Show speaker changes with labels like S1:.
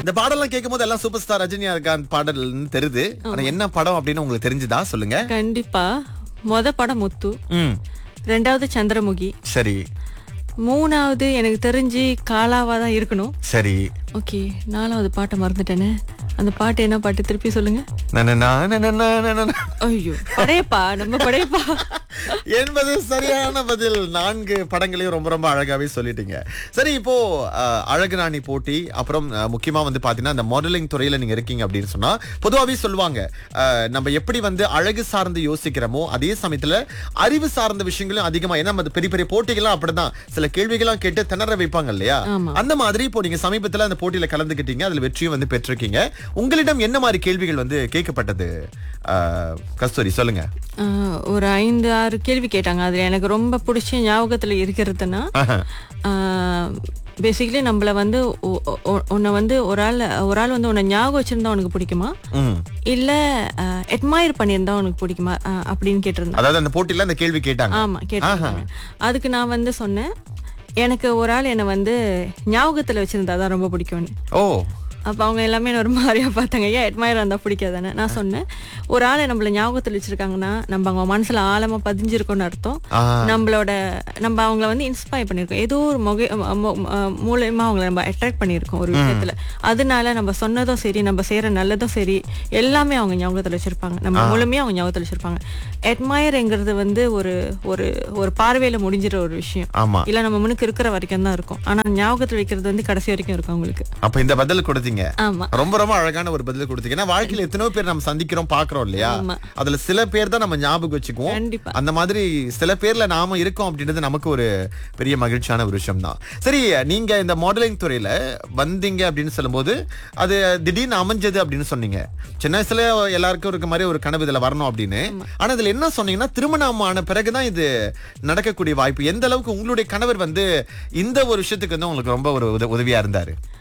S1: இந்த பாடலாம் கேட்கும் போது எல்லாம் சூப்பர் ஸ்டார் ரஜினிகாந்த் பாடல்னு தெரியுது ஆனா என்ன படம் அப்படின்னு உங்களுக்கு தெரிஞ்சுதா சொல்லுங்க
S2: கண்டிப்பா மொத படம் முத்து
S1: ம்
S2: ரெண்டாவது சந்திரமுகி
S1: சரி
S2: மூணாவது எனக்கு தெரிஞ்சு காலாவா தான் இருக்கணும்
S1: சரி
S2: ஓகே நாலாவது பாட்டை மறந்துட்டேனே அந்த பாட்டு என்ன பாட்டு திருப்பி சொல்லுங்க
S1: நனனா, நனனா, நனனா.
S2: ஐயோ படையப்பா நம்ம படையப்பா
S1: என்பது சரியான பதில் நான்கு படங்களையும் ரொம்ப ரொம்ப அழகாவே சொல்லிட்டீங்க சரி இப்போ அஹ், அழகு ராணி போட்டி அப்புறம் அஹ், முக்கியமா வந்து பாத்தீங்கன்னா இந்த மாடலிங் துறையில நீங்க இருக்கீங்க அப்படின்னு சொன்னா பொதுவாவே சொல்லுவாங்க அஹ், நம்ம எப்படி வந்து அழகு சார்ந்து யோசிக்கிறோமோ அதே சமயத்துல அறிவு சார்ந்த விஷயங்களும் அதிகமா ஏன்னா நம்ம பெரிய பெரிய போட்டிகள்லாம் அப்படிதான் சில கேள்விகள்லாம் கேட்டு திணற வைப்பாங்க இல்லையா
S2: ஆமா.
S1: அந்த மாதிரி இப்போ நீங்க சமீபத்துல அந்த போட்டியில கலந்துக்கிட்டீங்க அதுல வெற்றியும் வந்து பெற்றிருக்கீங்க உங்களிடம் என்ன மாதிரி கேள்விகள் வந்து கேட்கப்பட்டது அஹ், கஸ்தூரி சொல்லுங்க
S2: ஆஹ், ஒரு ஐந்து ஆறு கேள்வி கேட்டாங்க அதுல எனக்கு ரொம்ப பிடிச்ச ஞாபகத்துல இருக்கிறதுனா
S1: ஆஹா.
S2: பேசிக்கலி நம்மள வந்து ஒ- ஒ- உன்னை வந்து ஒரு ஆள் ஒரு ஆள் வந்து உன்னை ஞாபகம் வச்சிருந்தா உனக்கு பிடிக்குமா
S1: ம்
S2: இல்ல எட்மயர் பண்ணியிருந்தா உனக்கு பிடிக்குமா ஆஹ், அப்படின்னு கேட்டிருந்தேன்
S1: அதாவது அந்த போட்டியில அந்த கேள்வி கேட்டாங்க
S2: ஆமா கேட்டிருந்தாங்க அதுக்கு நான் வந்து சொன்னேன் எனக்கு ஒரு ஆள் என்னை வந்து ஞாபகத்துல வச்சிருந்தா தான் ரொம்ப பிடிக்கும்னு
S1: ஓ
S2: அப்ப அவங்க எல்லாமே என்ன ஒரு மாதிரியா பார்த்தாங்க ஏன் எட்மயர் இருந்தா பிடிக்காதானே நான் சொன்னேன் ஒரு ஆளை நம்மள ஞாபகத்துல வச்சிருக்காங்கன்னா நம்ம அவங்க மனசுல ஆழமா பதிஞ்சிருக்கோம்னு அர்த்தம்
S1: ஆ.
S2: நம்மளோட நம்ம அவங்கள வந்து இன்ஸ்பயர் பண்ணிருக்கோம் ஏதோ ஒரு முக மு- மு- மூலியமா அவங்கள நம்ம அட்ராக்ட் பண்ணிருக்கோம் ஒரு விஷயத்துல அதனால நம்ம சொன்னதும் சரி நம்ம செய்யற நல்லதும் சரி எல்லாமே அவங்க ஞாபகத்துல வச்சிருப்பாங்க நம்ம முழுமையா அவங்க ஞாபகத்துல வச்சிருப்பாங்க எட்மயர்ங்கிறது வந்து ஒரு ஒரு ஒரு பார்வையில முடிஞ்சிற ஒரு விஷயம்
S1: ஆமா
S2: இல்ல நம்ம முன்னுக்கு இருக்கிற வரைக்கும் தான் இருக்கும் ஆனா ஞாபகத்துல வைக்கிறது வந்து கடைசி வரைக்கும் இருக்கும் அவங்களுக்கு
S1: அப்ப இந்த பதில் கொடுத்தீங்க
S2: ஆமா
S1: ரொம்ப ரொம்ப அழகான ஒரு பதில் கொடுத்தீங்க ஏன்னா வாழ்க்கையில எத்தனையோ பேர் நம்ம சந்திக்கிறோம் பாக்குறோம் இல்லையா
S2: ஆமா.
S1: அதுல சில பேர் தான் நம்ம ஞாபகம் வச்சுக்குவோம்
S2: கண்டிப்பா.
S1: அந்த மாதிரி சில பேர்ல நாம இருக்கோம் அப்படின்றது நமக்கு ஒரு பெரிய மகிழ்ச்சியான ஒரு விஷயம் தான் சரி நீங்க இந்த மாடலிங் துறையில வந்தீங்க அப்படின்னு சொல்லும்போது அது திடீர்னு அமைஞ்சது அப்படின்னு சொன்னீங்க சின்ன வயசுல எல்லாருக்கும் இருக்க மாதிரி ஒரு கனவு இதுல வரணும் அப்படின்னு ஆனா இதுல என்ன சொன்னீங்கன்னா திருமணம் ஆன பிறகுதான் இது நடக்கக்கூடிய வாய்ப்பு எந்த அளவுக்கு உங்களுடைய கணவர் வந்து இந்த ஒரு விஷயத்துக்கு வந்து உங்களுக்கு ரொம்ப ஒரு உத- உதவியா இருந்தாரு